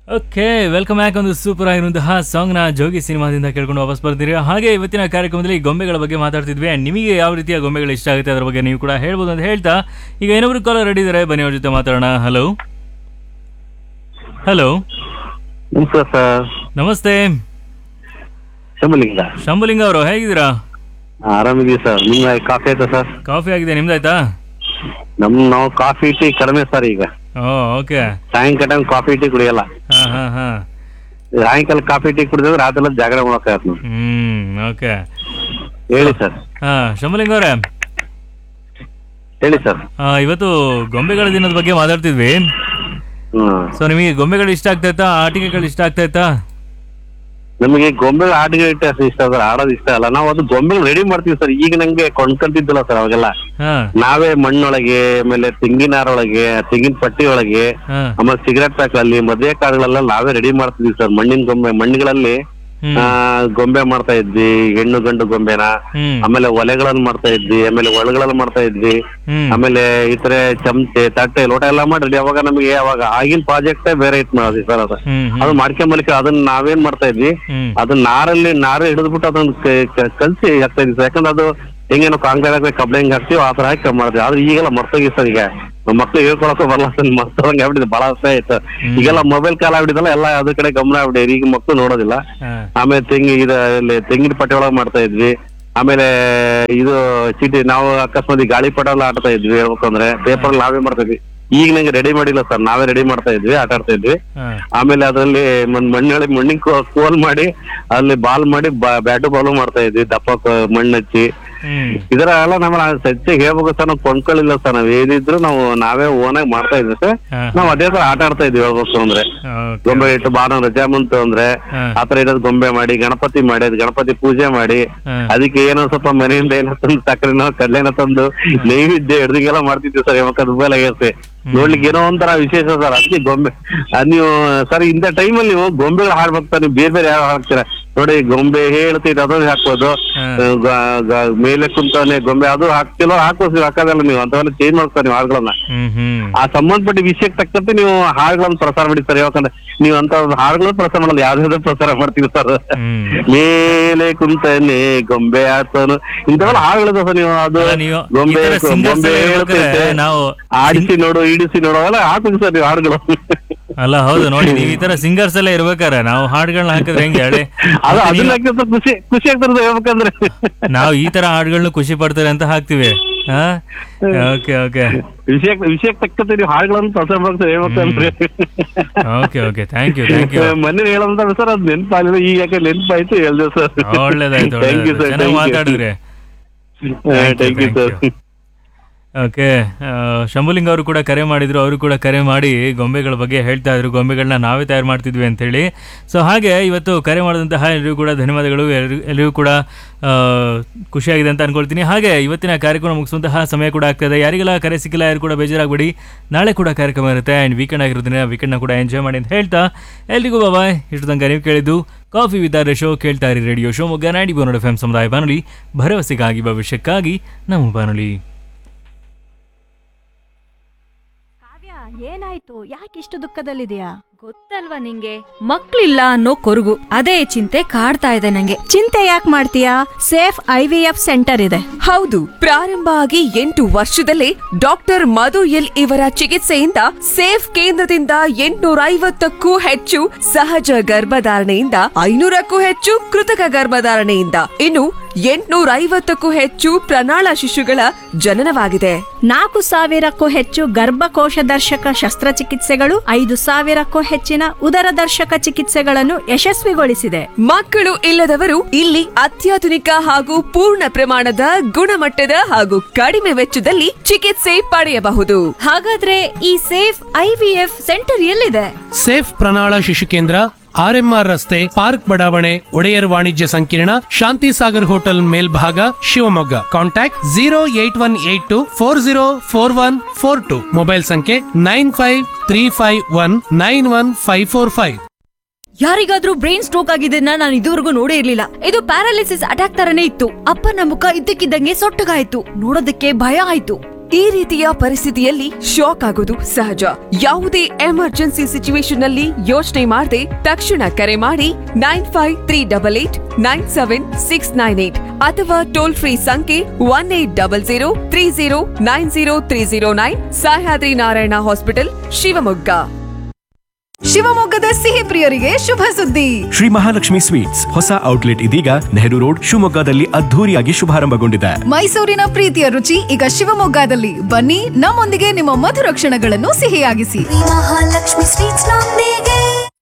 Okay welcome back ಒಂದು super ಆಗಿರುವಂತಹ ಸಾಂಗ್ನ ಜೋಗಿ ಸಿನಿಮಾದಿಂದ ಕೇಳ್ಕೊಂಡು ವಾಪಸ್ ಬರ್ತೀರಿ ಹಾಗೆ ಇವತ್ತಿನ ಕಾರ್ಯಕ್ರಮದಲ್ಲಿ ಗೊಂಬೆಗಳ ಬಗ್ಗೆ ಮಾತಾಡ್ತಿದ್ವಿ and ನಿಮಗೆ ಯಾವ ರೀತಿಯ ಗೊಂಬೆಗಳು ಇಷ್ಟ ಆಗುತ್ತೆ ಅದ್ರ ಬಗ್ಗೆ ನೀವು ಕೂಡ ಹೇಳ್ಬೋದು ಅಂತ ಹೇಳ್ತಾ ಈಗ ಇನ್ನೊಬ್ರು ಕಾಲರ್ ರೆಡಿ ಇದ್ದಾರೆ ಬನ್ನಿ ಅವ್ರ ಜೊತೆ ಮಾತಾಡೋಣ ಹಲೋ ಹಲೋ ನಮಸ್ಕಾರ ಸರ್ ನಮಸ್ತೆ ಶಂಭಲಿಂಗ ಶಂಭುಲಿಂಗ ಅವರು ಹೇಗಿದ್ದೀರಾ ಆರಾಮಿದೀವಿ ಸರ್ ನಿಮ್ಮ ಕಾಫಿ ಆಯ್ತಾ ಸರ್ ಕಾಫಿ ಆಗಿದೆ ನಿಮ್ದಾಯ್ತಾ ನಮ್ ನಾವು ಕಾಫಿ ಟೀ ಕಡಿಮೆ ಸರ್ ಈಗ ಓ ಓಕೆ ಸಾಯಂಕಾಲ ಟೈಮ್ ಕಾಫಿ ಟೀ ಕುಡಿಯಲ್ಲ ಹಾ ಹಾ ಹಾ ಸಾಯಂಕಾಲ ಕಾಫಿ ಟೀ ಕುಡಿದ್ರೆ ರಾತ್ರಿ ಎಲ್ಲ ಜಾಗರಣೆ ಮಾಡಕ್ಕಾಗತ್ತೆ ನಾವು ಹ್ಮ್ ಓಕೆ ಹೇಳಿ ಸರ್ ಹಾ ಶಂಭುಲಿಂಗ ಅವರೇ ಹೇಳಿ ಸರ್ ಆ, ಇವತ್ತು ಗೊಂಬೆಗಳ ದಿನದ ಬಗ್ಗೆ ಮಾತಾಡ್ತಿದ್ವಿ ಹ್ಮ್ ಸೊ ನಿಮಗೆ ಗೊಂಬೆಗಳು ಇಷ್ಟ ಆಗ್ತಾ ಇತ್ತಾ ಆಟಿಕೆಗಳು ಇಷ್ಟ ಆಗ್ತಾ ಇತ್ತಾ ನಮಗೆ ಗೊಂಬೆ ಆಟಗಳು ಇಷ್ಟ ಇಷ್ಟ ಸರ್ ಆಡೋದು ಇಷ್ಟ ಅಲ್ಲ ನಾವು ಅದು ಗೊಂಬೆ ರೆಡಿ ಮಾಡ್ತೀವಿ ಸರ್ ಈಗ ನಂಗೆ ಕೊಂಡ್ಕೊಂತಿದ್ದಿಲ್ಲ ಸರ್ ಅವಾಗೆಲ್ಲ ಹಾ ನಾವೇ ಮಣ್ಣೊಳಗೆ ಆಮೇಲೆ ತೆಂಗಿನಾರೊಳಗೆ ತೆಂಗಿನ ಪಟ್ಟಿ ಒಳಗೆ ಹಾ ಆಮೇಲೆ ಸಿಗರೆಟ್ ಪ್ಯಾಕ್ ಅಲ್ಲಿ ಮದುವೆ ಕಾರ್ಡ್ಗಳೆಲ್ಲ ನಾವೇ ರೆಡಿ ಮಾಡ್ತಿದ್ವಿ ಸರ್ ಮಣ್ಣಿನ ಗೊಂಬೆ ಮಣ್ಣುಗಳಲ್ಲಿ ಹ್ಮ್ ಆ, ಗೊಂಬೆ ಮಾಡ್ತಾ ಇದ್ವಿ ಹೆಣ್ಣು ಗಂಡು ಗೊಂಬೆನ ಹ್ಮ್ ಆಮೇಲೆ ಒಲೆಗಳನ್ನ ಮಾಡ್ತಾ ಇದ್ವಿ ಆಮೇಲೆ ಒಳಗಳನ್ನ ಮಾಡ್ತಾ ಇದ್ವಿ ಹ್ಮ್ ಆಮೇಲೆ ಈ ತರ ಚಮಚೆ ತಟ್ಟೆ ಲೋಟ ಎಲ್ಲ ಮಾಡಿ ಅವಾಗ ನಮಗೆ ಅವಾಗ ಆಗಿನ ಪ್ರಾಜೆಕ್ಟ್ ಬೇರೆ ಇತ್ತು ನೋಡಿ ಸರ್ ಅದು ಹ್ಮ್ ಅದು ಮಾಡ್ಕೊಂಬಲಿಕ್ಕೆ ಅದನ್ನ ನಾವೇನ್ ಮಾಡ್ತಾ ಇದ್ವಿ ಹ್ಮ್ ಅದನ್ನ ನಾರಲ್ಲಿ ನಾರು ಹಿಡಿದ್ಬಿಟ್ಟು ಅದನ್ನ ಕ- ಕ- ಕಲ್ಸಿ ಹಾಕ್ತಾ ಇದ್ವಿ ಸರ್ ಯಾಕಂದ್ರೆ ಅದು ಹೆಂಗೇನೋ ಕಾಂಗ್ರೆಸ್ ಹಾಕಿ ಕಬ್ಲೆ ಹೆಂಗ್ ಹಾಕ್ತಿವಿ ಆ ತರ ಹಾಕಿ ಮಾಡ್ತೀವಿ ಆದ್ರೆ ಈಗೆಲ್ಲ ಮರ್ತೋಗಿ ಸರ್ ಈಗ ನಮ್ಮ ಮಕ್ಳು ಹೇಳ್ಕೊಳಕ್ಕೂ ಬರಲ್ಲ ಸರ್ ಮರ್ತೋದಂಗೆ ಆಗ್ಬಿಟ್ಟಿದೆ ಬಹಳ ವರ್ಷ ಆಯ್ತು ಈಗೆಲ್ಲ ಮೊಬೈಲ್ ಕಾಲ ಆಗ್ಬಿಟ್ಟಿದಲ್ಲ ಎಲ್ಲ ಅದ್ರ ಕಡೆ ಗಮನ ಆಗ್ಬಿಟ್ಟಿದೆ ಈಗ ಮಕ್ಳು ನೋಡೋದಿಲ್ಲ ಹಾ ಆಮೇಲೆ ತೆಂಗಿ ಇದ ಇಲ್ಲಿ ತೆಂಗಿನ ಪಟ್ಟೆ ಒಳಗೆ ಮಾಡ್ತಾ ಇದ್ವಿ ಆಮೇಲೆ ಇದು ಚೀಟಿ ನಾವು ಅಕಸ್ಮಾತ್ ಈ ಗಾಳಿಪಟ ಎಲ್ಲ ಆಡ್ತಾ ಇದ್ವಿ ಹೇಳ್ಬೇಕಂದ್ರೆ ಪೇಪರ್ ನಾವೇ ಮಾಡ್ತಾ ಇದ್ವಿ ಈಗ ನಂಗೆ ರೆಡಿ ಮಾಡಿಲ್ಲ ಸರ್ ನಾವೇ ರೆಡಿ ಮಾಡ್ತಾ ಇದ್ವಿ ಆಟ ಆಡ್ತಾ ಇದ್ವಿ ಹಾ ಆಮೇಲೆ ಅದರಲ್ಲಿ ಮಣ್ಣಳಿ ಮಣ್ಣಿನ ಕೋಲ್ ಮಾಡಿ ಅಲ್ಲಿ ಬಾಲ್ ಮಾಡಿ ಬ್ಯಾಟು ಬಾಲು ಮಾಡ್ತಾ ಇದ್ವಿ ದಪ್ಪ ಕ- ಮಣ್ಣ್ ಹಚ್ಚಿ ಹ್ಮ್ ಇದರ ಎಲ್ಲ ನಮ್ಮ ಸತ್ಯ ಹೇಳ್ಬೇಕು ಸರ್ ನಾವು ಕೊಂಡ್ಕೊಳ್ಳಿಲ್ಲ ಸರ್ ನಾವ್ ಏನಿದ್ರು ನಾವು ನಾವೇ ಓನಾಗಿ ಮಾಡ್ತಾ ಇದ್ವಿ ಸರ್ ಹಾ ನಾವ್ ಅದೇ ತರ ಆಟ ಆಡ್ತಾ ಇದ್ವಿ ಹೇಳ್ಬೇಕು ಅಂದ್ರೆ ಓಕೆ ಗೊಂಬೆ ಇಟ್ಟು ಬಾನ ರಜಾ ಬಂತು ಅಂದ್ರೆ ಹಾ ಆತರ ಇರೋದ್ ಗೊಂಬೆ ಮಾಡಿ ಗಣಪತಿ ಮಾಡಿ ಅದ್ ಗಣಪತಿ ಪೂಜೆ ಮಾಡಿ ಹಾ ಅದಕ್ಕೆ ಏನೋ ಸ್ವಲ್ಪ ಮನೆಯಿಂದ ಏನೋ ತಂದು ಸಕ್ಕರೆನೋ ಕಡ್ಲೆನೋ ತಂದು ನೈವೇದ್ಯ ಹಿಡ್ದಿಗೆಲ್ಲ ಮಾಡ್ತಿದ್ವಿ ಸರ್ ಯಾವಾಗ ಮೊಬೈಲ್ ಆಗಿರುತ್ತೆ ನೋಡ್ಲಿಕ್ಕೆ ಏನೋ ಒಂಥರ ವಿಶೇಷ ಸರ್ ಅದಕ್ಕೆ ಗೊಂಬೆ ಅದ್ ನೀವು ಸರ್ ಇಂಥ ಟೈಮಲ್ಲಿ ನೀವು ಗೊಂಬೆಗಳು ಹಾಡ್ಬೇಕು ನೀವು ಬೇರೆ ಬೇರೆ ಯಾವ ಹಾಡ್ತೀರಾ ನೋಡಿ ಗೊಂಬೆ ಹೇಳ್ತೀರಿ ಅದನ್ನ ಹಾಕ್ಬೋದು ಹಾ. ಗ- ಗ- ಮೇಲೆ ಕುಂತವನೆ ಗೊಂಬೆ ಅದು ಹಾಕ್ತಿಲ್ಲೋ ಹಾಕೋಸಿ ಹಾಕೋದಲ್ಲ ನೀವು ಅಂತವೆಲ್ಲ ಚೇಂಜ್ ಮಾಡ್ತಾರೆ ನೀವು ಹಾಡುಗಳನ್ನ ಹ್ಮ್ ಹ್ಮ್ ಆ ಸಂಬಂಧಪಟ್ಟ ವಿಷಯಕ್ಕೆ ತಕ್ಕಂತೆ ನೀವು ಹಾಡುಗಳನ್ನು ಪ್ರಸಾರ ಮಾಡಿ ಸರ್ ಯಾಕಂದ್ರೆ ನೀವು ಅಂತ ಹಾಡುಗಳನ್ನು ಪ್ರಸಾರ ಮಾಡಲ್ಲ ಯಾವ್ದಾದ್ರು ಪ್ರಸಾರ ಮಾಡ್ತೀವಿ ಸರ್ ಹ್ಮ್ ಮೇಲೆ ಕುಂತನೆ ಗೊಂಬೆ ಆತನು ಇಂಥವೆಲ್ಲ ಹಾಡುಗಳಿದೆ ಸರ್ ನೀವು ಅದು ಅಲ್ಲ, ನೀವು ಈ ಗೊಂಬೆ ತರ singers ಗೊಂಬೆ ಎಲ್ಲ ಹೇಳ್ತೈತೆ ಹೇಳ್ಬೇಕಾದ್ರೆ ನಾವು ಆಡಿಸಿ ನೋಡು ಈಡಿಸಿ ನೋಡು ಅವೆಲ್ಲ ಹಾಕುದು ಸರ್ ನೀವು ಹಾಡುಗಳು ಅಲ್ಲ ಹೌದು ನೋಡಿ ನೀವು ಈ ತರ ಸಿಂಗರ್ಸ್ ಎಲ್ಲ ಇರ್ಬೇಕಾರೆ ನಾವು ಹಾಡುಗಳನ್ನ ಹಾಕಿದ್ರೆ ಹೆಂಗೆ ಹೇಳಿ ಅದು ಮತ್ತೆ ಅದನ್ನ ನೀವು- ಹಾಕಿದ್ರೆ ಸ್ವಲ್ಪ ಖುಷಿ ಖುಷಿ ಆಗ್ತದೆ ಹೇಳ್ಬೇಕಂದ್ರೆ ನಾವು ಈ ತರ ಹಾಡುಗಳನ್ನ ಖುಷಿ ಪಡ್ತಾರೆ ಅಂತ ಹಾಕ್ತಿವಿ ಹಾ ಓಕೆ ಓಕೆ ವಿಷಯ ವಿಷಯಕ್ಕೆ ತಕ್ಕಂತೆ ನೀವು ಹಾಡುಗಳನ್ನು ಪ್ರಸಾರ ಮಾಡ್ತಾರೆ ಹೇಳ್ಬೇಕಂದ್ರೆ okay okay thank you thank you ಮೊನ್ನೆ ಹೇಳಂತ ಸರ್ ಅದು ನೆನಪಾಗಲಿಲ್ಲ ಈಗ ಯಾಕೆ ನೆನಪಾಯ್ತು ಹೇಳ್ದೆ ಸರ್ ಒಳ್ಳೇದಾಯ್ತು ಥ್ಯಾಂಕ್ ಯು ಒಳ್ಳೇದಾಯ್ತು ಸರ್ ಚೆನ್ನಾಗಿ ಮಾತಾಡಿದ್ರಿ thank you sir okay Shambhulinga ಅವರು ಕೂಡ ಕರೆ ಮಾಡಿದ್ರು ಅವರು ಕೂಡ ಕರೆ ಮಾಡಿ ಗೊಂಬೆಗಳ ಬಗ್ಗೆ ಹೇಳ್ತಾ ಇದ್ರು ಗೊಂಬೆಗಳನ್ನ ನಾವೇ ತಯಾರು ಮಾಡ್ತಿದ್ವಿ ಅಂತೇಳಿ ಸೊ ಹಾಗೆ ಇವತ್ತು ಕರೆ ಮಾಡಿದಂತಹ ಎಲ್ಲರಿಗೂ ಕೂಡ ಧನ್ಯವಾದಗಳು ಎಲ್ರಿಗೂ ಎಲ್ಲರಿಗೂ ಕೂಡ ಆ, ಖುಷಿಯಾಗಿದೆ ಅಂತ ಅನ್ಕೊಳ್ತೀನಿ ಹಾಗೆ ಇವತ್ತಿನ ಕಾರ್ಯಕ್ರಮ ಮುಗಿಸುವಂತಹ ಸಮಯ ಕೂಡ ಆಗ್ತದೆ ಯಾರಿಗೆಲ್ಲ ಕರೆ ಸಿಕ್ಕಿಲ್ಲ ಯಾರು ಕೂಡ ಬೇಜಾರಾಗಬೇಡಿ ನಾಳೆ ಕೂಡ ಕಾರ್ಯಕ್ರಮ ಇರುತ್ತೆ ಆ್ಯಂಡ್ ವೀಕೆಂಡ್ ಆಗಿರೋದ್ರಿಂದ ವೀಕೆಂಡ್ನ ಕೂಡ ಎಂಜಾಯ್ ಮಾಡಿ ಅಂತ ಹೇಳ್ತಾ ಎಲ್ರಿಗೂ ಬಾಯ್ ಇಷ್ಟು ತನಕ ನೀವು ಕೇಳಿದ್ದು ಕಾಫಿ ವಿತ್ ಆರ್ ಶೋ ಕೇಳ್ತಾ ಇರಿ ರೇಡಿಯೋ ಶಿವಮೊಗ್ಗ ನಾಡಿ ಬೋನೋಡ್ ಎಫ್ ಎಂ ಸಮುದಾಯ ಬಾನುಲಿ ಭರವಸೆಗಾಗಿ ಭವಿಷ್ಯಕ್ಕಾಗಿ ನಮ್ಮ ಬಾನುಲಿ ಕಾವ್ಯ ಏನಾಯ್ತು ಯಾಕಿಷ್ಟು ದುಃಖದಲ್ಲಿದೆಯಾ ಗೊತ್ತಲ್ವಾ ನಿಂಗೆ ಮಕ್ಳಿಲ್ಲ ಅನ್ನೋ ಕೊರಗು ಅದೇ ಚಿಂತೆ ಕಾಡ್ತಾ ಇದೆ ನಂಗೆ ಚಿಂತೆ ಯಾಕೆ ಮಾಡ್ತೀಯಾ safe I V F centre ಇದೆ ಹೌದು ಪ್ರಾರಂಭ ಆಗಿ ಎಂಟು ವರ್ಷದಲ್ಲೇ ಡಾಕ್ಟರ್ ಮಧು ಎಲ್ ಇವರ ಚಿಕಿತ್ಸೆಯಿಂದ ಸೇಫ್ ಕೇಂದ್ರದಿಂದ ಎಂಟುನೂರ ಐವತ್ತಕ್ಕೂ ಹೆಚ್ಚು ಸಹಜ ಗರ್ಭಧಾರಣೆಯಿಂದ ಐನೂರಕ್ಕೂ ಹೆಚ್ಚು ಕೃತಕ ಗರ್ಭಧಾರಣೆಯಿಂದ ಇನ್ನು ಎಂಟುನೂರ ಐವತ್ತಕ್ಕೂ ಹೆಚ್ಚು ಪ್ರಣಾಳ ಶಿಶುಗಳ ಜನನವಾಗಿದೆ ನಾಲ್ಕು ಸಾವಿರಕ್ಕೂ ಹೆಚ್ಚು ಗರ್ಭಕೋಶ ದರ್ಶಕ ಶಸ್ತ್ರಚಿಕಿತ್ಸೆಗಳು ಐದು ಸಾವಿರಕ್ಕೂ ಹೆಚ್ಚಿನ ಉದರ ದರ್ಶಕ ಚಿಕಿತ್ಸೆಗಳನ್ನು ಯಶಸ್ವಿಗೊಳಿಸಿದೆ ಮಕ್ಕಳು ಇಲ್ಲದವರು ಇಲ್ಲಿ ಅತ್ಯಾಧುನಿಕ ಹಾಗೂ ಪೂರ್ಣ ಪ್ರಮಾಣದ ಗುಣಮಟ್ಟದ ಹಾಗೂ ಕಡಿಮೆ ವೆಚ್ಚದಲ್ಲಿ ಚಿಕಿತ್ಸೆ ಪಡೆಯಬಹುದು ಹಾಗಾದ್ರೆ ಈ ಸೇಫ್ ಐವಿಎಫ್ ಸೆಂಟರ್ ಎಲ್ಲಿದೆ ಸೇಫ್ ಪ್ರಣಾಳ ಶಿಶು ಕೇಂದ್ರ ಆರ್ಎಂಆರ್ ರಸ್ತೆ ಪಾರ್ಕ್ ಬಡಾವಣೆ ಒಡೆಯರ್ ವಾಣಿಜ್ಯ ಸಂಕೀರ್ಣ ಶಾಂತಿ ಸಾಗರ್ ಹೋಟೆಲ್ ಮೇಲ್ಭಾಗ Shivamogga contact zero eight one eight two four zero four one four two mobile ಸಂಖ್ಯೆ nine five three five one nine one five four five ಯಾರಿಗಾದ್ರೂ ಬ್ರೈನ್ ಸ್ಟ್ರೋಕ್ ಆಗಿದ್ದನ್ನ ನಾನು ಇದುವರೆಗೂ ನೋಡೇ ಇರ್ಲಿಲ್ಲ ಇದು ಪ್ಯಾರಾಲಿಸಿಸ್ ಅಟ್ಯಾಕ್ ತರನೇ ಇತ್ತು ಅಪ್ಪನ ಮುಖ ಇದ್ದಕ್ಕಿದ್ದಂಗೆ ಸೊಟ್ಟಗಾಯ್ತು ನೋಡೋದಕ್ಕೆ ಭಯ ಆಯ್ತು ಈ ರೀತಿಯ ಪರಿಸ್ಥಿತಿಯಲ್ಲಿ ಶಾಕ್ ಆಗೋದು ಸಹಜ ಯಾವುದೇ ಎಮರ್ಜೆನ್ಸಿ ಸಿಚುವೇಶನ್ ನಲ್ಲಿ ಯೋಚನೆ ಮಾಡದೆ ತಕ್ಷಣ ಕರೆ ಮಾಡಿ nine five three double eight nine seven six nine eight ಅಥವಾ ಟೋಲ್ ಫ್ರೀ ಸಂಖ್ಯೆ one eight double zero three zero nine zero three zero nine Sahyadri Narayana hospital Shivamogga ಶಿವಮೊಗ್ಗದ ಸಿಹಿ ಪ್ರಿಯರಿಗೆ ಶುಭ ಸುದ್ದಿ ಶ್ರೀ ಮಹಾಲಕ್ಷ್ಮಿ ಸ್ವೀಟ್ಸ್ ಹೊಸ ಔಟ್ಲೆಟ್ ಇದೀಗ ನೆಹರು ರೋಡ್ ಶಿವಮೊಗ್ಗದಲ್ಲಿ ಅದ್ಧೂರಿಯಾಗಿ ಶುಭಾರಂಭಗೊಂಡಿದೆ ಮೈಸೂರಿನ ಪ್ರೀತಿಯ ರುಚಿ ಈಗ ಶಿವಮೊಗ್ಗದಲ್ಲಿ ಬನ್ನಿ ನಮ್ಮೊಂದಿಗೆ ನಿಮ್ಮ ಮಧುರ ಕ್ಷಣಗಳನ್ನು ಸಿಹಿಯಾಗಿಸಿ ಮಹಾಲಕ್ಷ್ಮಿ ಸ್ವೀಟ್ಸ್ ನೊಂದಿಗೆ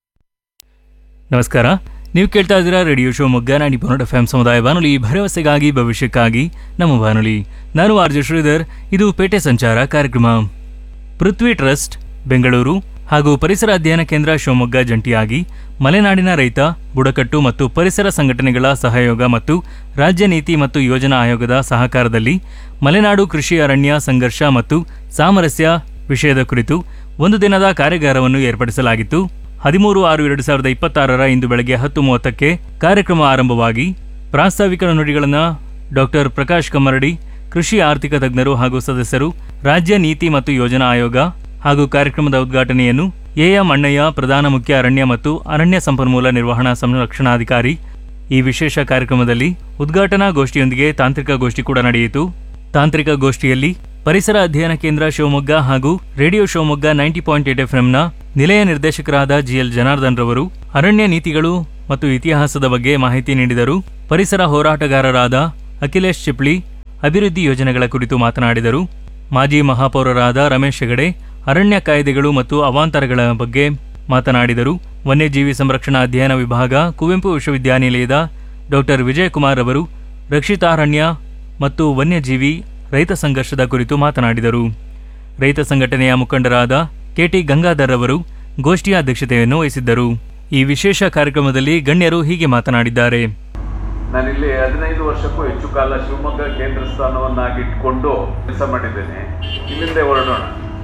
ನಮಸ್ಕಾರ ನೀವು ಕೇಳ್ತಾ ಇದ್ದೀರಾ ರೇಡಿಯೋ ಶಿವಮೊಗ್ಗ ನಾಡಿ ಪೊನ್ನಡ ಎಫ್ ಸಮುದಾಯ ಬಾನುಲಿ ಭರವಸೆಗಾಗಿ ಭವಿಷ್ಯಕ್ಕಾಗಿ ನಮ್ಮ ಬಾನುಲಿ ನಾನು ಆರ್ ಜೆ ಶ್ರೀಧರ್ ಇದು ಪೇಟೆ ಸಂಚಾರ ಕಾರ್ಯಕ್ರಮ ಪೃಥ್ವಿ ಟ್ರಸ್ಟ್ ಬೆಂಗಳೂರು ಹಾಗೂ ಪರಿಸರ ಅಧ್ಯಯನ ಕೇಂದ್ರ ಶಿವಮೊಗ್ಗ ಜಂಟಿಯಾಗಿ ಮಲೆನಾಡಿನ ರೈತ ಬುಡಕಟ್ಟು ಮತ್ತು ಪರಿಸರ ಸಂಘಟನೆಗಳ ಸಹಯೋಗ ಮತ್ತು ರಾಜ್ಯ ನೀತಿ ಮತ್ತು ಯೋಜನಾ ಆಯೋಗದ ಸಹಕಾರದಲ್ಲಿ ಮಲೆನಾಡು ಕೃಷಿ ಅರಣ್ಯ ಸಂಘರ್ಷ ಮತ್ತು ಸಾಮರಸ್ಯ ವಿಷಯದ ಕುರಿತು ಒಂದು ದಿನದ ಕಾರ್ಯಾಗಾರವನ್ನು ಏರ್ಪಡಿಸಲಾಗಿತ್ತು ಹದಿಮೂರು ಆರು ಎರಡು ಸಾವಿರದ ಇಪ್ಪತ್ತಾರರ ಇಂದು ಬೆಳಗ್ಗೆ ಹತ್ತು ಮೂವತ್ತಕ್ಕೆ ಕಾರ್ಯಕ್ರಮ ಆರಂಭವಾಗಿ ಪ್ರಾಸ್ತಾವಿಕ ನುಡಿಗಳನ್ನು ಡಾಕ್ಟರ್ ಪ್ರಕಾಶ್ ಕಮ್ಮರಡಿ ಕೃಷಿ ಆರ್ಥಿಕ ತಜ್ಞರು ಹಾಗೂ ಸದಸ್ಯರು ರಾಜ್ಯ ನೀತಿ ಮತ್ತು ಯೋಜನಾ ಆಯೋಗ ಹಾಗೂ ಕಾರ್ಯಕ್ರಮದ ಉದ್ಘಾಟನೆಯನ್ನು ಎಎಂ ಅಣ್ಣಯ್ಯ ಪ್ರಧಾನ ಮುಖ್ಯ ಅರಣ್ಯ ಮತ್ತು ಅರಣ್ಯ ಸಂಪನ್ಮೂಲ ನಿರ್ವಹಣಾ ಸಂರಕ್ಷಣಾಧಿಕಾರಿ ಈ ವಿಶೇಷ ಕಾರ್ಯಕ್ರಮದಲ್ಲಿ ಉದ್ಘಾಟನಾ ಗೋಷ್ಠಿಯೊಂದಿಗೆ ತಾಂತ್ರಿಕ ಗೋಷ್ಠಿ ಕೂಡ ನಡೆಯಿತು ತಾಂತ್ರಿಕ ಗೋಷ್ಠಿಯಲ್ಲಿ ಪರಿಸರ ಅಧ್ಯಯನ ಕೇಂದ್ರ ಶಿವಮೊಗ್ಗ ಹಾಗೂ radio Shivamogga ninety point eight ಎಫ್ಎಂನ ನಿಲಯ ನಿರ್ದೇಶಕರಾದ ಜಿಎಲ್ ಜನಾರ್ದನ್ ರವರು ಅರಣ್ಯ ನೀತಿಗಳು ಮತ್ತು ಇತಿಹಾಸದ ಬಗ್ಗೆ ಮಾಹಿತಿ ನೀಡಿದರು ಪರಿಸರ ಹೋರಾಟಗಾರರಾದ ಅಖಿಲೇಶ್ ಚಿಪ್ಳಿ ಅಭಿವೃದ್ಧಿ ಯೋಜನೆಗಳ ಕುರಿತು ಮಾತನಾಡಿದರು ಮಾಜಿ ಮಹಾಪೌರರಾದ ರಮೇಶ್ ಹೆಗಡೆ ಅರಣ್ಯ ಕಾಯ್ದೆಗಳು ಮತ್ತು ಅವಾಂತರಗಳ ಬಗ್ಗೆ ಮಾತನಾಡಿದರು ವನ್ಯಜೀವಿ ಸಂರಕ್ಷಣಾ ಅಧ್ಯಯನ ವಿಭಾಗ ಕುವೆಂಪು ವಿಶ್ವವಿದ್ಯಾನಿಲಯದ ಡಾಕ್ಟರ್ ವಿಜಯಕುಮಾರ್ ಅವರು ರಕ್ಷಿತಾರಣ್ಯ ಮತ್ತು ವನ್ಯಜೀವಿ ರೈತ ಸಂಘರ್ಷದ ಕುರಿತು ಮಾತನಾಡಿದರು ರೈತ ಸಂಘಟನೆಯ ಮುಖಂಡರಾದ ಕೆಟಿ ಗಂಗಾಧರ್ ಅವರು ಗೋಷ್ಠಿಯ ಅಧ್ಯಕ್ಷತೆಯನ್ನು ವಹಿಸಿದ್ದರು ಈ ವಿಶೇಷ ಕಾರ್ಯಕ್ರಮದಲ್ಲಿ ಗಣ್ಯರು ಹೀಗೆ ಮಾತನಾಡಿದ್ದಾರೆ ನಾನಿಲ್ಲಿ ಹದಿನೈದು ವರ್ಷಕ್ಕೂ ಹೆಚ್ಚು ಕಾಲ ಶಿವಮೊಗ್ಗ ಕೇಂದ್ರ ಸ್ಥಾನವನ್ನಾಗಿ ಇಟ್ಕೊಂಡು ಕೆಲಸ ಮಾಡಿದ್ದೇನೆ ಇಲ್ಲಿಂದ ಹೊರಡೋಣ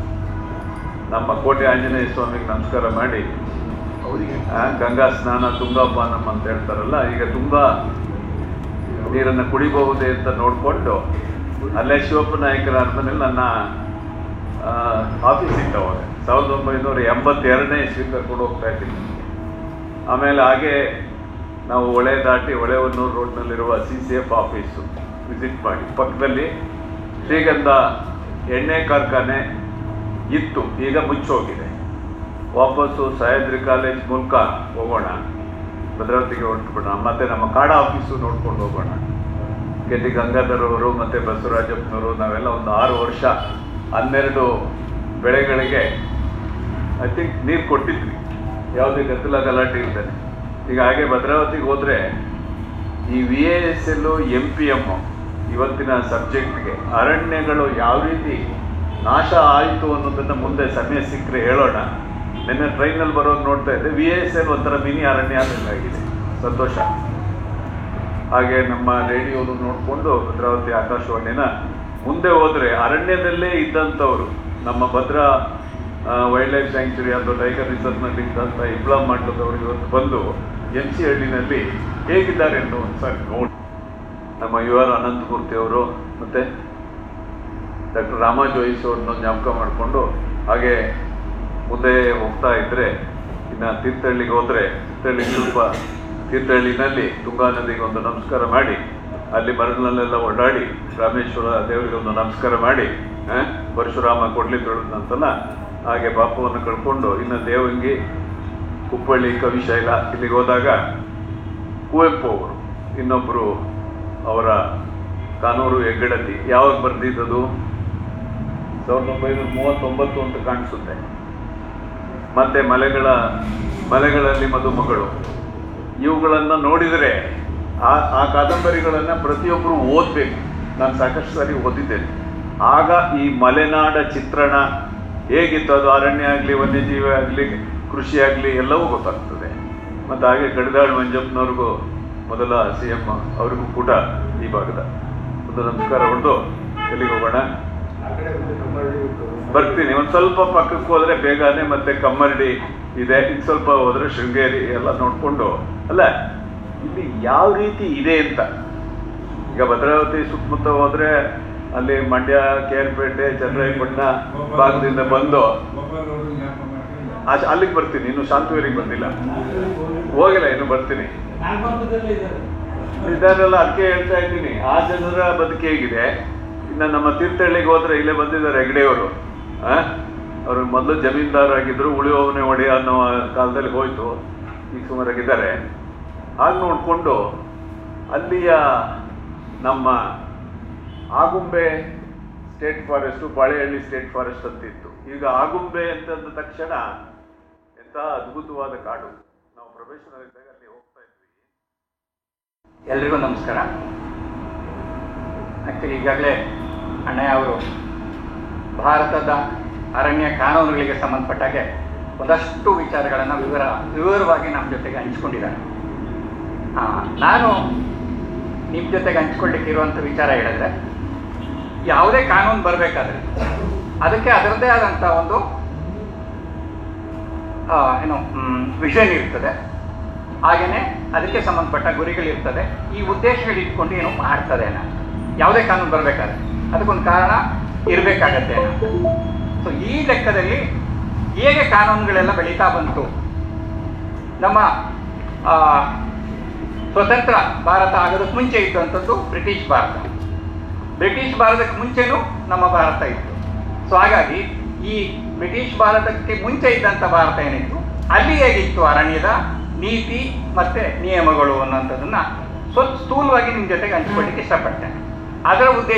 ನಮ್ಮ ಕೋಟೆ ಆಂಜನೇಯ ಸ್ವಾಮಿಗೆ ನಮಸ್ಕಾರ ಮಾಡಿ ಅವರಿಗೆ ಗಂಗಾ ಸ್ನಾನ ತುಂಗಾಪಾನಂ ಅಂತ ಹೇಳ್ತಾರಲ್ಲ ಈಗ ತುಂಬಾ ನೀರನ್ನು ಕುಡಿಬಹುದೇ ಅಂತ ನೋಡಿಕೊಂಡು ಅಲ್ಲೇ ಶಿವಪ್ಪ ನಾಯಕರ ಅರಮನೆಯಲ್ಲಿ ನನ್ನ ಆಫೀಸ್ ಇತ್ತು ಅವಾಗ ಸಾವಿರದ ಒಂಬೈನೂರ ಎಂಬತ್ತೆರಡನೇ ಇಸ್ವಿ ಕರ್ಕೊಂಡು ಹೋಗ್ತಾ ಇದ್ದೀನಿ ಆಮೇಲೆ ಹಾಗೆ ನಾವು ಹೊಳೆ ದಾಟಿ ಹೊಳೆಹೊನ್ನೂರು ರೋಡ್ನಲ್ಲಿರುವ C C F office visit ಮಾಡಿ ಪಕ್ಕದಲ್ಲಿ ಶ್ರೀಗಂಧ ಎಣ್ಣೆ ಕಾರ್ಖಾನೆ ಇತ್ತು ಈಗ ಮುಚ್ಚೋಗಿದೆ ವಾಪಸ್ಸು ಸಹ್ಯಾದ್ರಿ ಕಾಲೇಜ್ ಮೂಲಕ ಹೋಗೋಣ ಭದ್ರಾವತಿಗೆ ಹೊರಟುಬಿಡೋಣ ಮತ್ತೆ ನಮ್ಮ ಕಾಡ ಆಫೀಸು ನೋಡ್ಕೊಂಡು ಹೋಗೋಣ ಕೆ ಟಿ ಗಂಗಾಧರ್ ಅವರು ಮತ್ತು ಬಸವರಾಜಪ್ಪನವರು ನಾವೆಲ್ಲ ಒಂದು ಆರು ವರ್ಷ ಹನ್ನೆರಡು ಬೆಳೆಗಳಿಗೆ ಐ ಥಿಂಕ್ ನೀರು ಕೊಟ್ಟಿದ್ವಿ ಯಾವುದೇ ಗದ್ದಲ ಗಲಾಟೆ ಇಲ್ದೇನೆ ಈಗ ಹಾಗೆ ಭದ್ರಾವತಿಗೆ ಹೋದರೆ ಈ V A S L M P M ಇವತ್ತಿನ ಸಬ್ಜೆಕ್ಟ್ಗೆ ಅರಣ್ಯಗಳು ಯಾವ ರೀತಿ ನಾಶ ಆಯಿತು ಅನ್ನೋದನ್ನು ಮುಂದೆ ಸಮಯ ಸಿಕ್ಕರೆ ಹೇಳೋಣ ನಿನ್ನೆ ಟ್ರೈನಲ್ಲಿ ಬರೋದು ನೋಡ್ತಾ ಇದ್ದೆ ವಿ ಎಸ್ ಎಲ್ ಒಂಥರ ಮಿನಿ ಅರಣ್ಯ ಆದಂಗಾಗಿದೆ ಸಂತೋಷ ಹಾಗೆ ನಮ್ಮ ರೇಡಿಯೋದು ನೋಡಿಕೊಂಡು ಭದ್ರಾವತಿ ಆಕಾಶವಾಣಿನ ಮುಂದೆ ಹೋದರೆ ಅರಣ್ಯದಲ್ಲೇ ಇದ್ದಂಥವ್ರು ನಮ್ಮ ಭದ್ರಾ ವೈಲ್ಡ್ ಲೈಫ್ ಸ್ಯಾಂಕ್ಚುರಿ ಅಥವಾ ಟೈಗರ್ ರಿಸರ್ವ್ನಲ್ಲಿ ಇದ್ದಂಥ ಇಬ್ಲಾಮ್ ಮಾಡ್ಲದವರು ಇವತ್ತು ಬಂದು ಎನ್ ಸಿ ಹಳ್ಳಿನಲ್ಲಿ ಹೇಗಿದ್ದಾರೆ ಅಂತ ಒಂದ್ಸಾರಿ ನೋಡಿ ನಮ್ಮ ಯು ಆರ್ ಅನಂತಮೂರ್ತಿ ಅವರು ಮತ್ತು ಡಾಕ್ಟರ್ ರಾಮ ಜೋಯಿಸ್ ಅವ್ರನ್ನ ಜ್ಞಾಪಕ ಮಾಡಿಕೊಂಡು ಹಾಗೆ ಮುಂದೆ ಹೋಗ್ತಾ ಇದ್ದರೆ ಇನ್ನು ತೀರ್ಥಹಳ್ಳಿಗೆ ಹೋದರೆ ತೀರ್ಥಹಳ್ಳಿ ಸ್ವಲ್ಪ ತೀರ್ಥಹಳ್ಳಿನಲ್ಲಿ ತುಂಗಾ ನದಿಗೆ ಒಂದು ನಮಸ್ಕಾರ ಮಾಡಿ ಅಲ್ಲಿ ಮರಳಲ್ಲೆಲ್ಲ ಓಡಾಡಿ ರಾಮೇಶ್ವರ ದೇವರಿಗೆ ಒಂದು ನಮಸ್ಕಾರ ಮಾಡಿ ಆ, ಪರಶುರಾಮ ಕೊಡ್ಲಿ ಅಂತಲ್ಲ ಹಾಗೆ ಬಾಪುವನ್ನು ಕಳ್ಕೊಂಡು ಇನ್ನು ದೇವಂಗಿ ಕುಪ್ಪಳ್ಳಿ ಕವಿಶೈಲ ಇಲ್ಲಿಗೆ ಹೋದಾಗ ಕುವೆಂಪು ಅವರು ಇನ್ನೊಬ್ಬರು ಅವರ ಕಾನೂರು ಹೆಗ್ಗಡತಿ ಯಾವಾಗ ಬರೆದಿದ್ದದು ಸಾವಿರದ ಒಂಬೈನೂರ ಮೂವತ್ತೊಂಬತ್ತು ಅಂತ ಕಾಣಿಸುತ್ತೆ ಮತ್ತೆ ಮಲೆಗಳ ಮಲೆಗಳಲ್ಲಿ ಮದುಮಗಳು ಇವುಗಳನ್ನು ನೋಡಿದರೆ ಆ ಆ ಕಾದಂಬರಿಗಳನ್ನು ಪ್ರತಿಯೊಬ್ಬರು ಓದಬೇಕು ನಾನು ಸಾಕಷ್ಟು ಸಾರಿ ಓದಿದ್ದೇನೆ ಆಗ ಈ ಮಲೆನಾಡ ಚಿತ್ರಣ ಹೇಗಿತ್ತು ಅದು ಅರಣ್ಯ ಆಗಲಿ ವನ್ಯಜೀವಿ ಆಗಲಿ ಕೃಷಿ ಆಗಲಿ ಎಲ್ಲವೂ ಗೊತ್ತಾಗ್ತದೆ ಮತ್ತು ಹಾಗೆ ಕಡಿದಾಳ್ ಮಂಜಪ್ಪನವ್ರಿಗೂ ಮೊದಲ ಸಿ ಎಂ ಅವರಿಗೂ ಕೂಡ ಈ ಭಾಗದ ಒಂದು ನಮಸ್ಕಾರ ಹೊಡೆದು ಎಲ್ಲಿಗೆ ಹೋಗೋಣ ಬರ್ತೀನಿ ಒಂದು ಸ್ವಲ್ಪ ಪಕ್ಕಕ್ಕೆ ಹೋದ್ರೆ ಬೇಗನೆ ಮತ್ತೆ ಕಮ್ಮರಡಿ ಇದೆ ಇನ್ನು ಸ್ವಲ್ಪ ಹೋದ್ರೆ ಶೃಂಗೇರಿ ಎಲ್ಲ ನೋಡ್ಕೊಂಡು ಅಲ್ಲ ಇಲ್ಲಿ ಯಾವ ರೀತಿ ಇದೆ ಅಂತ ಈಗ ಭದ್ರಾವತಿ ಸುತ್ತಮುತ್ತ ಹೋದ್ರೆ ಅಲ್ಲಿ ಮಂಡ್ಯ ಕೇರ್ಪೇಟೆ ಚನ್ನರಾಯಪಟ್ಟಣ ಭಾಗದಿಂದ ಬಂದು ಆಚೆ ಅಲ್ಲಿಗೆ ಬರ್ತೀನಿ ಇನ್ನು ಶಾಂತವೇರಿಗೆ ಬಂದಿಲ್ಲ ಹೋಗಿಲ್ಲ ಇನ್ನು ಬರ್ತೀನಿ ಇದನ್ನೆಲ್ಲ ಅದಕ್ಕೆ ಹೇಳ್ತಾ ಇದ್ದೀನಿ ಆ ಜನರ ಬದುಕು ಹೇಗಿದೆ ಇನ್ನು ನಮ್ಮ ತೀರ್ಥಹಳ್ಳಿಗೆ ಹೋದ್ರೆ ಇಲ್ಲೇ ಬಂದಿದ್ದಾರೆ ಹೆಗ್ಡೆಯವರು ಆ ಅವರು ಮೊದಲು ಜಮೀನ್ದಾರಾಗಿದ್ರು ಉಳಿಯೋವನೇ ಒಡೆಯ ಅನ್ನೋ ಕಾಲದಲ್ಲಿ ಹೋಯ್ತು ಈಗ ಸುಮಾರಾಗಿದ್ದಾರೆ ಹಾಗೆ ನೋಡಿಕೊಂಡು ಅಲ್ಲಿಯ ನಮ್ಮ Agumbe state forest Balehalli state forest ಅಂತ ಇತ್ತು ಈಗ ಆಗುಂಬೆ ಅಂತಂದ ತಕ್ಷಣ ಎಂಥ ಅದ್ಭುತವಾದ ಕಾಡು ನಾವು ಪ್ರೊಫೆಷನಲ್ ಇದ್ದಾಗ ಅಲ್ಲಿ ಹೋಗ್ತಾ ಇದ್ವಿ ಎಲ್ರಿಗೂ ನಮಸ್ಕಾರ ಆ್ಯಕ್ಚುಲಿ ಈಗಾಗಲೇ ಅಣ್ಣಯ್ಯ ಅವರು ಭಾರತದ ಅರಣ್ಯ ಕಾನೂನುಗಳಿಗೆ ಸಂಬಂಧಪಟ್ಟಾಗೆ ಒಂದಷ್ಟು ವಿಚಾರಗಳನ್ನು ವಿವರ ವಿವರವಾಗಿ ನಮ್ಮ ಜೊತೆಗೆ ಹಂಚ್ಕೊಂಡಿದ್ದಾರೆ ಆ, ನಾನು ನಿಮ್ಮ ಜೊತೆಗೆ ಹಂಚ್ಕೊಳ್ಳಿಕ್ಕೆ ಇರುವಂಥ ವಿಚಾರ ಹೇಳಿದ್ರೆ ಯಾವುದೇ ಕಾನೂನು ಬರಬೇಕಾದ್ರೆ ಅದಕ್ಕೆ ಅದರದ್ದೇ ಆದಂಥ ಒಂದು ಆ, ಏನು ವಿಷನ್ ಇರ್ತದೆ ಹಾಗೆಯೇ ಅದಕ್ಕೆ ಸಂಬಂಧಪಟ್ಟ ಗುರಿಗಳಿರ್ತದೆ ಈ ಉದ್ದೇಶಗಳಿಟ್ಕೊಂಡು ಏನು ಮಾಡ್ತದೆ ನಾನು ಯಾವುದೇ ಕಾನೂನು ಬರಬೇಕಾದ್ರೆ ಅದಕ್ಕೊಂದು ಕಾರಣ ಇರಬೇಕಾಗತ್ತೆ ಸೊ ಈ ಲೆಕ್ಕದಲ್ಲಿ ಹೇಗೆ ಕಾನೂನುಗಳೆಲ್ಲ ಬೆಳೀತಾ ಬಂತು ನಮ್ಮ ಆ, ಸ್ವತಂತ್ರ ಭಾರತ ಆಗೋದಕ್ಕೆ ಮುಂಚೆ ಇದ್ದಂಥದ್ದು ಬ್ರಿಟಿಷ್ ಭಾರತ ಬ್ರಿಟಿಷ್ ಭಾರತಕ್ಕೆ ಮುಂಚೆನೂ ನಮ್ಮ ಭಾರತ ಇತ್ತು ಸೊ ಹಾಗಾಗಿ ಈ ಬ್ರಿಟಿಷ್ ಭಾರತಕ್ಕೆ ಮುಂಚೆ ಇದ್ದಂಥ ಭಾರತ ಏನಿತ್ತು ಅಲ್ಲಿ ಹೇಗಿತ್ತು ಅರಣ್ಯದ ನೀತಿ ಮತ್ತೆ ನಿಯಮಗಳು ಅನ್ನೋಂಥದ್ದನ್ನ ಸ್ವಲ್ಪ ಸ್ಥೂಲವಾಗಿ ನಿಮ್ಮ ಜೊತೆಗೆ ಹಂಚ್ಕೊಳ್ಳಿಕ್ಕೆ ಇಷ್ಟಪಡ್ತೇನೆ ಅದರ ಉದ್ದೇಶ